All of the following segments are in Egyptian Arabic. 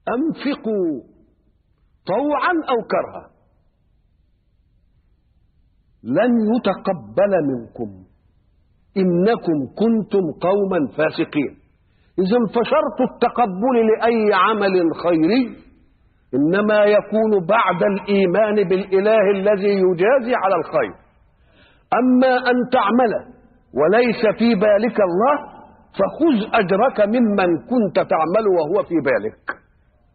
أنفقوا طوعا أو كرها لن يتقبل منكم إنكم كنتم قوما فاسقين إذا فشرط التقبل لأي عمل خيري إنما يكون بعد الإيمان بالإله الذي يجازي على الخير أما أن تعمل وليس في بالك الله فخذ أجرك ممن كنت تعمل وهو في بالك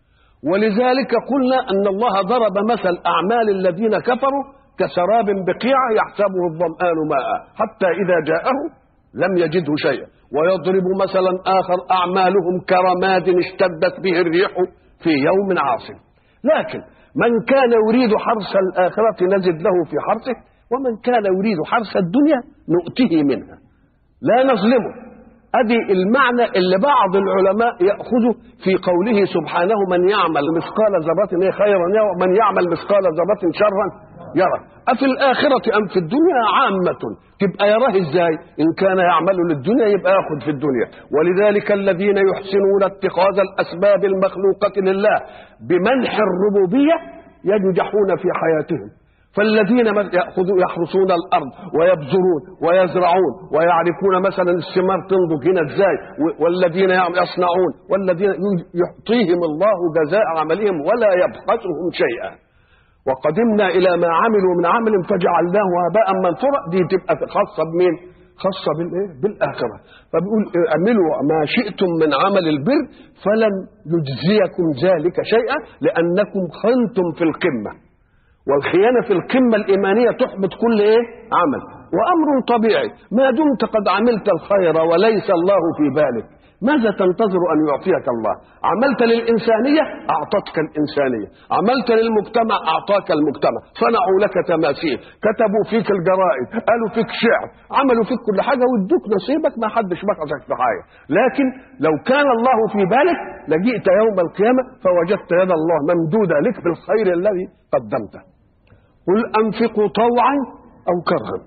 ولذلك قلنا أن الله ضرب مثل أعمال الذين كفروا كسراب بقيعة يحسبه الظمآن ماء حتى إذا جاءه لم يجده شيئا ويضرب مثلا آخر أعمالهم كرماد اشتدت به الريح في يوم عاصف لكن من كان يريد حرث الآخرة نزد له في حرثه ومن كان يريد حرث الدنيا نؤته منها لا نظلمه ادي المعنى اللي بعض العلماء ياخذه في قوله سبحانه من يعمل مثقال ذره خيرا يرى ومن يعمل مثقال ذره شرا يرى أفي الآخرة أم في الدنيا عامة تبقى يراه إزاي إن كان يعمل للدنيا يبقى ياخذ في الدنيا ولذلك الذين يحسنون اتخاذ الأسباب المخلوقة لله بمنح الربوبية ينجحون في حياتهم فالذين يأخذوا يحرسون الأرض ويبذرون ويزرعون ويعرفون مثلا الثمار تنضج هنا ازاي والذين يصنعون والذين يعطيهم الله جزاء عملهم ولا يبخسهم شيئا وقدمنا إلى ما عملوا من عمل فجعلناه هباء منثورا دي تبقى خاصة بمين؟ خاصة بالإيه؟ بالآخرة فبيقول اعملوا ما شئتم من عمل البر فلن يجزيكم ذلك شيئا لأنكم خنتم في القمة والخيانة في القمة الإيمانية تحبط كل إيه؟ عمل وأمر طبيعي ما دمت قد عملت الخير وليس الله في بالك ماذا تنتظر أن يعطيك الله عملت للإنسانية أعطتك الإنسانية عملت للمجتمع أعطاك المجتمع صنعوا لك تماثيل كتبوا فيك الجرائد قالوا فيك شعر عملوا فيك كل حاجة وادوك نصيبك ما حدش بخسك في حاجة لكن لو كان الله في بالك لجئت يوم القيامة فوجدت يد الله ممدودة لك بالخير الذي قدمته قل أنفقوا طوعا أو كرها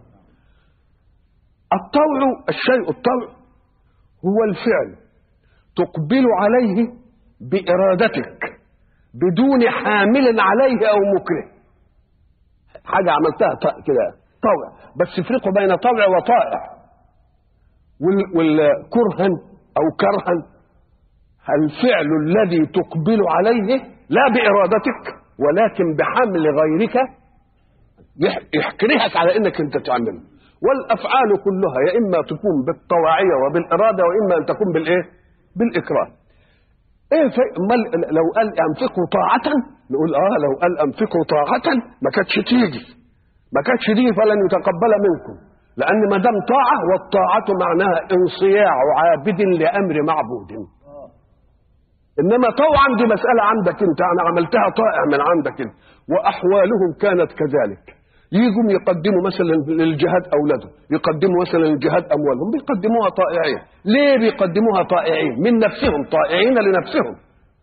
الطوع الشيء الطوع هو الفعل تقبل عليه بإرادتك بدون حامل عليه أو مكره حاجة عملتها كده طوع بس افرقوا بين طوع وطائع والكرها أو كرها الفعل الذي تقبل عليه لا بإرادتك ولكن بحمل غيرك يحكرهك على انك انت تعمله والافعال كلها يا اما تكون بالطواعيه وبالاراده واما ان تكون بالايه؟ بالاكراه. ايه في لو قال انفقوا طاعه نقول اه لو قال انفقوا طاعه ما كانتش تيجي ما كانتش تيجي فلن يتقبل منكم لان ما دام طاعه والطاعه معناها انصياع عابد لامر معبود. انما طوعا دي مساله عندك انت انا عملتها طائع من عندك انت واحوالهم كانت كذلك. يجوا يقدموا مثلا للجهاد اولادهم يقدموا مثلا للجهاد اموالهم بيقدموها طائعين ليه بيقدموها طائعين من نفسهم طائعين لنفسهم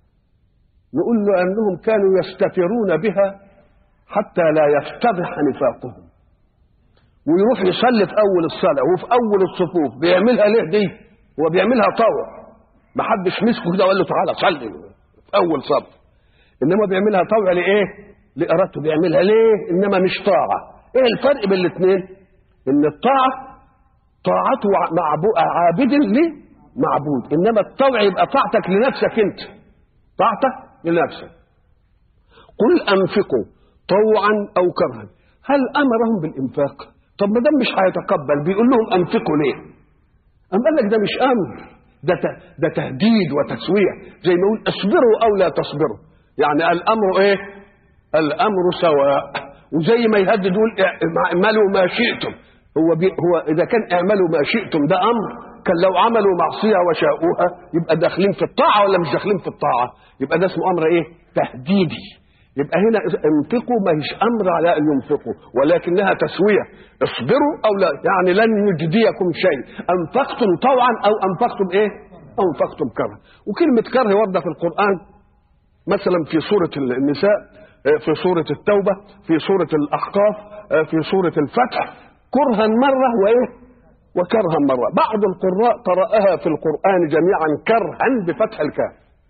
نقول له انهم كانوا يستترون بها حتى لا يفتضح نفاقهم ويروح يصلي في اول الصلاه وفي اول الصفوف بيعملها ليه دي هو بيعملها طوع ما حدش مسكه كده وقال له تعالى صلي في اول صف انما بيعملها طوع لايه لإرادته بيعملها ليه إنما مش طاعة إيه الفرق بين الاثنين إن الطاعة طاعته معبو... عابد لمعبود إنما الطوع يبقى طاعتك لنفسك أنت طاعتك لنفسك قل أنفقوا طوعا أو كرها هل أمرهم بالإنفاق طب ما دام مش هيتقبل بيقول لهم أنفقوا ليه أم قال لك ده مش أمر ده ده تهديد وتسوية زي ما يقول اصبروا أو لا تصبروا يعني الأمر إيه الامر سواء وزي ما يهدد يقول اعملوا ما شئتم هو بي هو اذا كان اعملوا ما شئتم ده امر كان لو عملوا معصيه وشاءوها يبقى داخلين في الطاعه ولا مش داخلين في الطاعه يبقى ده اسمه امر ايه تهديدي يبقى هنا انفقوا ما هيش امر على ان ينفقوا ولكنها تسويه اصبروا او لا يعني لن يجديكم شيء انفقتم طوعا او انفقتم ايه او انفقتم كره وكلمه كره ورده في القران مثلا في سوره النساء في سورة التوبة في سورة الأحقاف في سورة الفتح كرها مرة وإيه وكرها مرة بعض القراء قرأها في القرآن جميعا كرها بفتح الكاف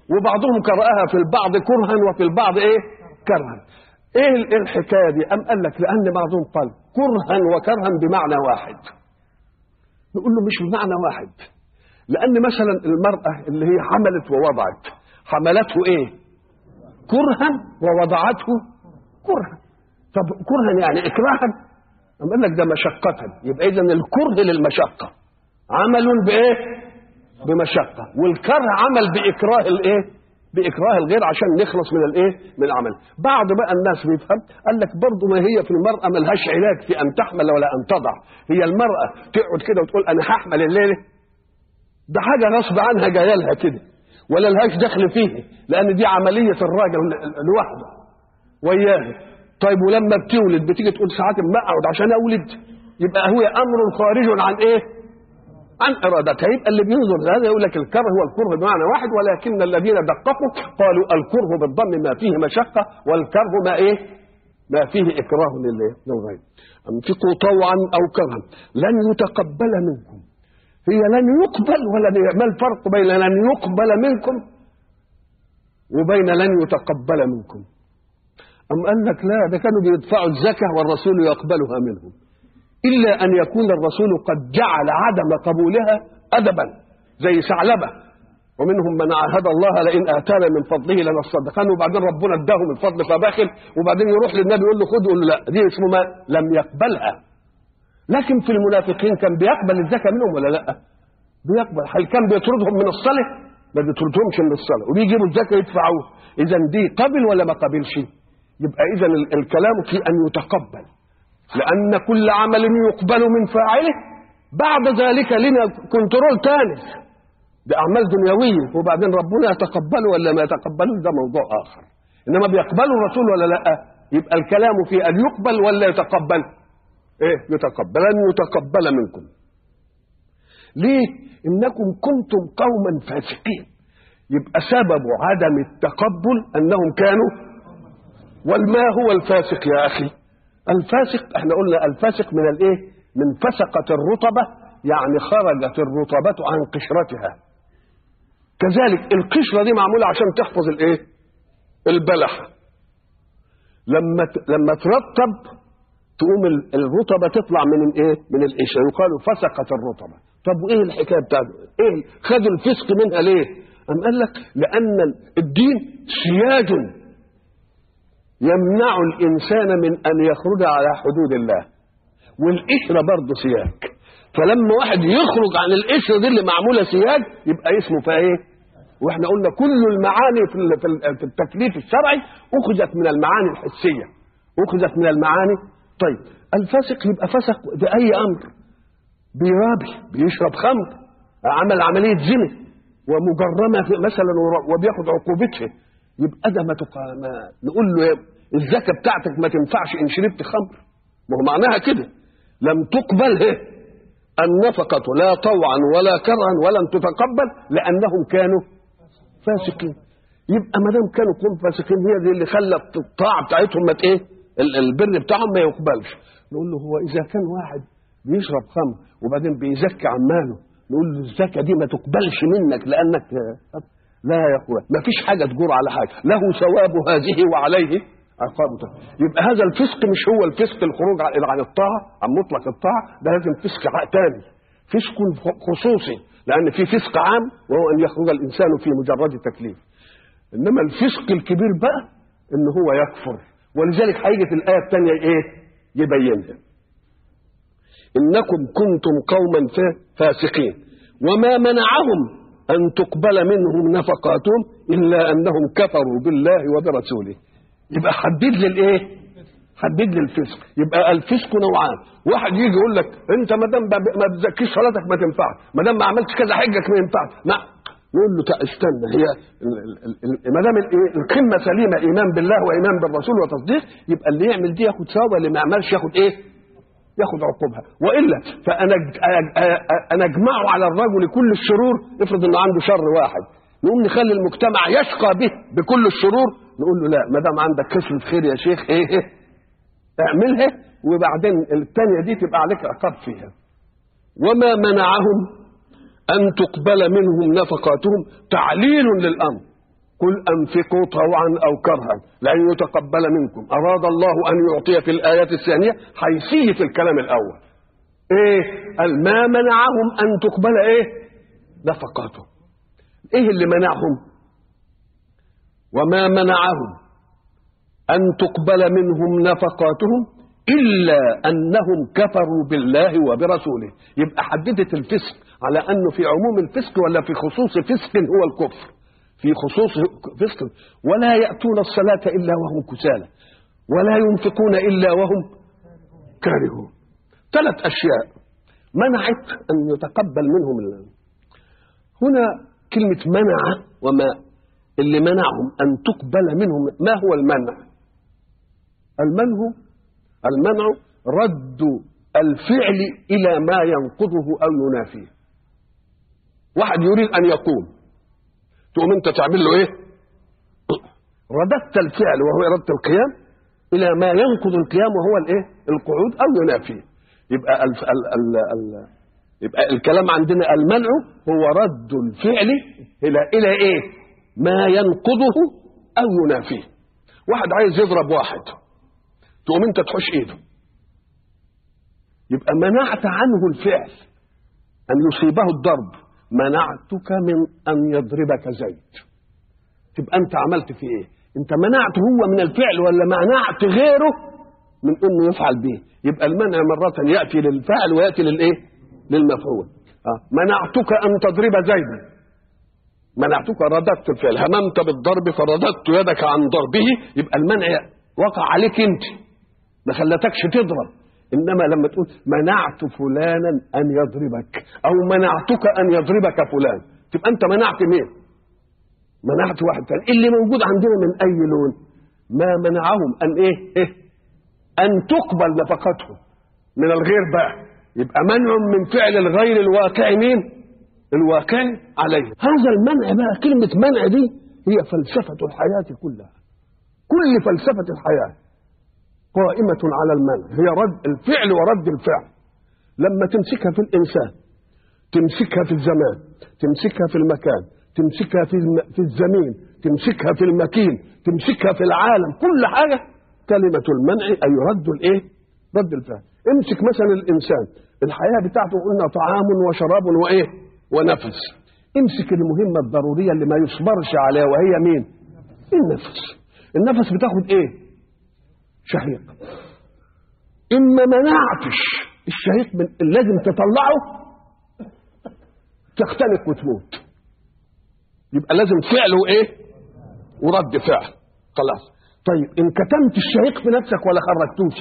وبعضهم قرأها في البعض كرها وفي البعض ايه كرها ايه ال- إيه الحكايه دي ام قال لك لان بعضهم قال كرها وكرها بمعنى واحد نقول له مش بمعنى واحد لان مثلا المراه اللي هي حملت ووضعت حملته ايه كرها ووضعته كرها طب كرها يعني اكراها أم قال لك ده مشقة يبقى إذا الكره للمشقة عمل بإيه؟ بمشقة والكره عمل بإكراه الإيه؟ بإكراه الغير عشان نخلص من الإيه؟ من العمل بعض بقى الناس بيفهم قال لك برضه ما هي في المرأة ملهاش علاج في أن تحمل ولا أن تضع هي المرأة تقعد كده وتقول أنا هحمل الليلة ده حاجة غصب عنها جاية لها كده ولا لهاش دخل فيه لأن دي عملية الراجل لوحده وياه طيب ولما بتولد بتيجي تقول ساعات ما اقعد عشان اولد يبقى هو امر خارج عن ايه؟ عن ارادتها يبقى اللي بينظر هذا يقول لك الكره هو الكره بمعنى واحد ولكن الذين دققوا قالوا الكره بالضم ما فيه مشقه والكره ما ايه؟ ما فيه اكراه لل- للغير انفقوا طوعا او كرها لن يتقبل منكم هي لن يقبل ولا ما الفرق بين لن يقبل منكم وبين لن يتقبل منكم أم قال لك لا ده كانوا بيدفعوا الزكاة والرسول يقبلها منهم إلا أن يكون الرسول قد جعل عدم قبولها أدبا زي ثعلبة ومنهم من عاهد الله لئن آتانا من فضله لنصدقن وبعدين ربنا اداهم الفضل فبخل وبعدين يروح للنبي يقول له خد يقول له لا دي اسمه ما لم يقبلها لكن في المنافقين كان بيقبل الزكاة منهم ولا لا بيقبل هل كان بيطردهم من الصلاة ما بيطردهمش من الصلاة وبيجيبوا الزكاة يدفعوه إذا دي قبل ولا ما قبلش يبقى إذا ال- الكلام في أن يتقبل لأن كل عمل يقبل من فاعله بعد ذلك لنا كنترول تاني ده أعمال دنيوية وبعدين ربنا يتقبله ولا ما يتقبله ده موضوع آخر إنما بيقبله الرسول ولا لا يبقى الكلام في أن يقبل ولا يتقبل إيه يتقبل أن يتقبل منكم ليه إنكم كنتم قوما فاسقين يبقى سبب عدم التقبل أنهم كانوا والما هو الفاسق يا أخي الفاسق احنا قلنا الفاسق من الايه من فسقة الرطبة يعني خرجت الرطبة عن قشرتها كذلك القشرة دي معمولة عشان تحفظ الايه البلح لما ت- لما ترطب تقوم ال- الرطبة تطلع من الايه من القشرة يقال فسقت الرطبة طب وايه الحكاية بتاعته ايه خدوا الفسق منها ليه أم قال لك لأن الدين سياج يمنع الإنسان من أن يخرج على حدود الله والقشرة برضه سياج فلما واحد يخرج عن القشرة دي اللي معمولة سياج يبقى اسمه فيها ايه واحنا قلنا كل المعاني في ال- في ال- في التكليف الشرعي أخذت من المعاني الحسية أخذت من المعاني طيب الفاسق يبقى فسق بأي أمر بيرابي بيشرب خمر عمل عملية زنا ومجرمة في- مثلا ور- وبياخد عقوبتها يبقى ده ما, تق... ما نقول له يا- الزكاة بتاعتك ما تنفعش إن شربت خمر ما هو معناها كده لم تقبل هي النفقة لا طوعا ولا كرها ولن تتقبل لأنهم كانوا فاسقين يبقى ما دام كانوا قوم فاسقين هي دي اللي خلت الطاعة بتاعتهم ما ت- ايه ال- البر بتاعهم ما يقبلش نقول له هو إذا كان واحد بيشرب خمر وبعدين بيزكي عماله نقول له الزكاة دي ما تقبلش منك لأنك لا يا اخويا ما فيش حاجة تجور على حاجة له ثواب هذه وعليه عقابته يبقى هذا الفسق مش هو الفسق الخروج عن عن الطاعة عن مطلق الطاعة ده لازم فسق تاني فسق خصوصي لأن في فسق عام وهو أن يخرج الإنسان في مجرد تكليف إنما الفسق الكبير بقى إن هو يكفر ولذلك هيجي في الآية الثانية إيه يبينها إنكم كنتم قوما فاسقين وما منعهم أن تقبل منهم نفقاتهم إلا أنهم كفروا بالله وبرسوله يبقى حدد لي الإيه حدد لي الفسق يبقى الفسق نوعان واحد يجي يقول لك انت ما دام ما بتزكيش صلاتك ما تنفعش ما دام ما عملتش كذا حجك ما ينفعش ما نقول له استنى هي ما دام القمه سليمه ايمان بالله وايمان بالرسول وتصديق يبقى اللي يعمل دي ياخد ثواب اللي ما يعملش ياخد ايه؟ ياخد عقوبها والا فانا انا اجمعه على الرجل كل الشرور افرض انه عنده شر واحد نقوم نخلي المجتمع يشقى به بكل الشرور نقول له لا ما دام عندك كسرة خير يا شيخ ايه, إيه اعملها وبعدين الثانية دي تبقى عليك عقاب فيها وما منعهم أن تقبل منهم نفقاتهم تعليل للأمر قل انفقوا طوعا او كرها لن يتقبل منكم اراد الله ان يعطي في الايه الثانيه حيثيه الكلام الاول ايه قال ما منعهم ان تقبل ايه نفقاتهم ايه اللي منعهم وما منعهم ان تقبل منهم نفقاتهم الا انهم كفروا بالله وبرسوله يبقى حددت الفسق على انه في عموم الفسق ولا في خصوص فسق هو الكفر في خصوص فسق ولا ياتون الصلاه الا وهم كسالى ولا ينفقون الا وهم كارهون ثلاث اشياء منعت ان يتقبل منهم الله. هنا كلمه منع وما اللي منعهم ان تقبل منهم ما هو المنع المنع المنع رد الفعل الى ما ينقضه او ينافيه واحد يريد ان يقوم تقوم انت تعمل له ايه رددت الفعل وهو اراده القيام الى ما ينقض القيام وهو الايه القعود او ينافيه يبقى ال ال ال ال يبقى الكلام عندنا المنع هو رد الفعل الى الى ايه ما ينقضه او ينافيه واحد عايز يضرب واحد تقوم انت تحوش ايده يبقى منعت عنه الفعل ان يصيبه الضرب منعتك من ان يضربك زيد تبقى انت عملت فيه ايه انت منعت هو من الفعل ولا منعت غيره من انه يفعل به يبقى المنع مرة يأتي للفعل ويأتي للايه للمفعول آه. منعتك ان تضرب زيدا منعتك رددت الفعل هممت بالضرب فرددت يدك عن ضربه يبقى المنع وقع عليك انت ما خلتكش تضرب انما لما تقول منعت فلانا ان يضربك او منعتك ان يضربك فلان تبقى انت منعت مين منعت واحد ثاني اللي موجود عندنا من اي لون ما منعهم ان ايه, إيه؟ ان تقبل نفقتهم من الغير بقى يبقى منع من فعل الغير الواقع مين الواقع عليه هذا المنع بقى كلمة منع دي هي فلسفة الحياة كلها كل فلسفة الحياة قائمة على المنع هي رد الفعل ورد الفعل لما تمسكها في الإنسان تمسكها في الزمان تمسكها في المكان تمسكها في في الزمين تمسكها في المكين تمسكها في العالم كل حاجة كلمة المنع أي رد الإيه؟ رد الفعل امسك مثلا الإنسان الحياة بتاعته قلنا طعام وشراب وإيه؟ ونفس امسك المهمة الضرورية اللي ما يصبرش عليها وهي مين؟ النفس النفس بتاخد ايه؟ شهيق اما منعتش الشهيق من لازم تطلعه تختنق وتموت يبقى لازم فعل وايه ورد فعل خلاص طيب ان كتمت الشهيق في نفسك ولا خرجتوش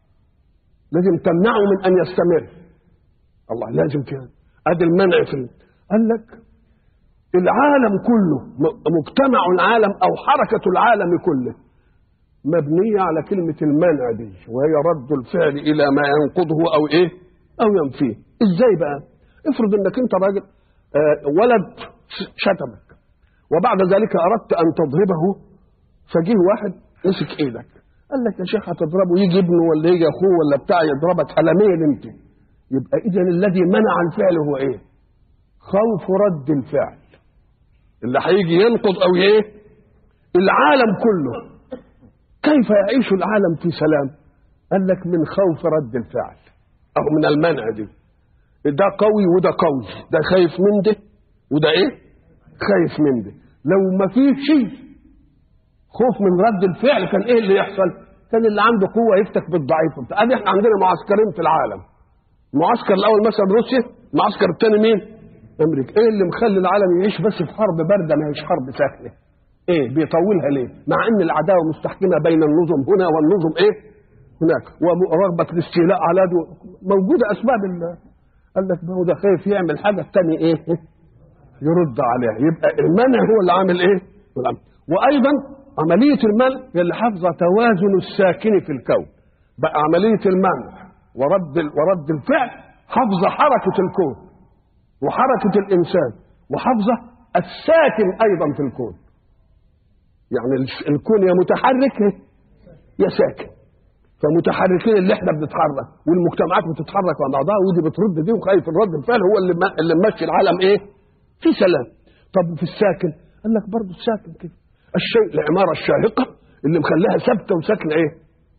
لازم تمنعه من ان يستمر الله لازم كده ادي المنع في قال لك العالم كله مجتمع العالم او حركه العالم كله مبنية على كلمة المنع دي وهي رد الفعل إلى ما ينقضه أو إيه أو ينفيه إزاي بقى افرض أنك أنت راجل آه ولد شتمك وبعد ذلك أردت أن تضربه فجيه واحد مسك إيدك قال لك يا شيخ هتضربه يجي ابنه ولا يجي أخوه ولا بتاع يضربك قلمين أنت يبقى إذا الذي منع الفعل هو إيه خوف رد الفعل اللي هيجي ينقض أو إيه العالم كله كيف يعيش العالم في سلام قال لك من خوف رد الفعل او من المنع دي ده قوي وده قوي ده خايف من ده وده ايه خايف من ده لو ما فيش شيء خوف من رد الفعل كان ايه اللي يحصل كان اللي عنده قوه يفتك بالضعيف ادي احنا عندنا معسكرين في العالم المعسكر الاول مثلا روسيا المعسكر الثاني مين امريكا ايه اللي مخلي العالم يعيش بس في حرب بارده ما هيش حرب ساخنه ايه بيطولها ليه مع ان العداوه مستحكمه بين النظم هنا والنظم ايه هناك ورغبه الاستيلاء على دو موجوده اسباب قال لك ما هو ده خايف يعمل حاجه الثاني ايه يرد عليها يبقى المنع هو اللي عامل ايه وايضا عمليه المنع هي اللي حافظه توازن الساكن في الكون بقى عمليه المنع ورد ورد الفعل حافظه حركه الكون وحركه الانسان وحافظه الساكن ايضا في الكون يعني الكون يا متحرك يا ساكن فمتحركين اللي احنا بنتحرك والمجتمعات بتتحرك مع بعضها ودي بترد دي وخايف الرد الفعل هو اللي اللي ماشي العالم ايه؟ في سلام طب وفي الساكن قال لك برضه الساكن كده الشيء العماره الشاهقه اللي مخليها ثابته وساكنه ايه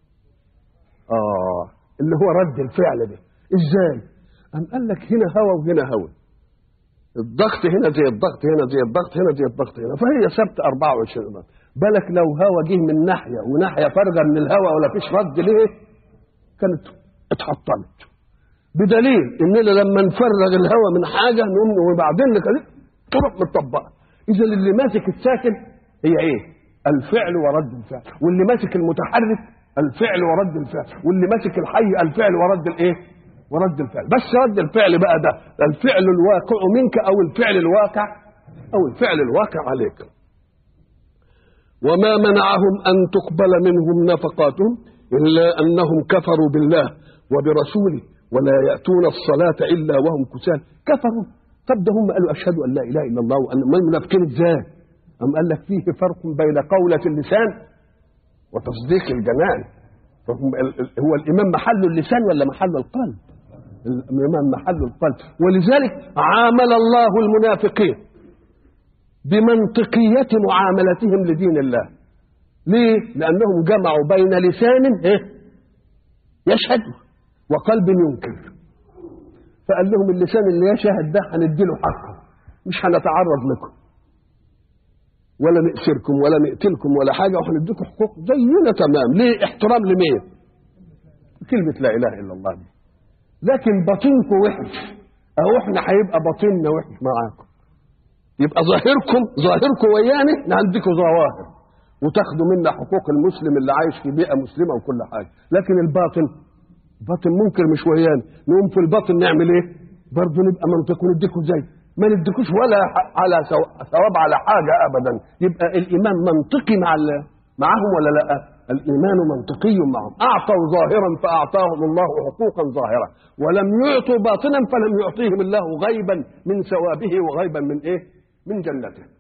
اه اللي هو رد الفعل ده ازاي ام قال لك هنا هوا وهنا هوا الضغط هنا زي الضغط هنا زي الضغط هنا زي الضغط هنا فهي ثابته 24 ضغط بالك لو هوا جه من ناحيه وناحيه فارغه من الهوا ولا فيش رد ليه كانت اتحطمت بدليل اننا لما نفرغ الهواء من حاجه نقوم وبعدين كده تروح متطبقه اذا اللي ماسك الساكن هي ايه الفعل ورد الفعل واللي ماسك المتحرك الفعل ورد الفعل واللي ماسك الحي الفعل ورد الايه ورد الفعل بس رد الفعل بقى ده الفعل الواقع منك او الفعل الواقع او الفعل الواقع عليك وما منعهم ان تقبل منهم نفقاتهم الا انهم كفروا بالله وبرسوله ولا ياتون الصلاه الا وهم كسال كفروا طب ده هم قالوا اشهد ان لا اله الا الله وان ما المنافقين ازاي؟ أم قال لك فيه فرق بين قولة اللسان وتصديق الجنان فهم هو الإمام محل اللسان ولا محل القلب الإمام محل القلب ولذلك عامل الله المنافقين بمنطقية معاملتهم لدين الله ليه؟ لأنهم جمعوا بين لسان يشهد وقلب ينكر فقال لهم اللسان اللي يشهد ده هنديله حقه مش هنتعرض لكم ولا نأسركم ولا نقتلكم ولا حاجة وهنديكم حقوق زينا تمام ليه احترام لمين كلمة لا إله إلا الله دي لكن باطنكم وحش أهو احنا هيبقى باطننا وحش معاكم يبقى ظاهركم ظاهركم ويانا نديكم ظواهر وتاخدوا منا حقوق المسلم اللي عايش في بيئة مسلمة وكل حاجة لكن الباطن باطن منكر مش ويانا نقوم في الباطن نعمل ايه برضه نبقى منطق ونديكم زي ما نديكوش ولا على ثواب على حاجه ابدا يبقى الايمان منطقي مع معهم ولا لا الايمان منطقي معهم اعطوا ظاهرا فاعطاهم الله حقوقا ظاهره ولم يعطوا باطنا فلم يعطيهم الله غيبا من ثوابه وغيبا من ايه من جنته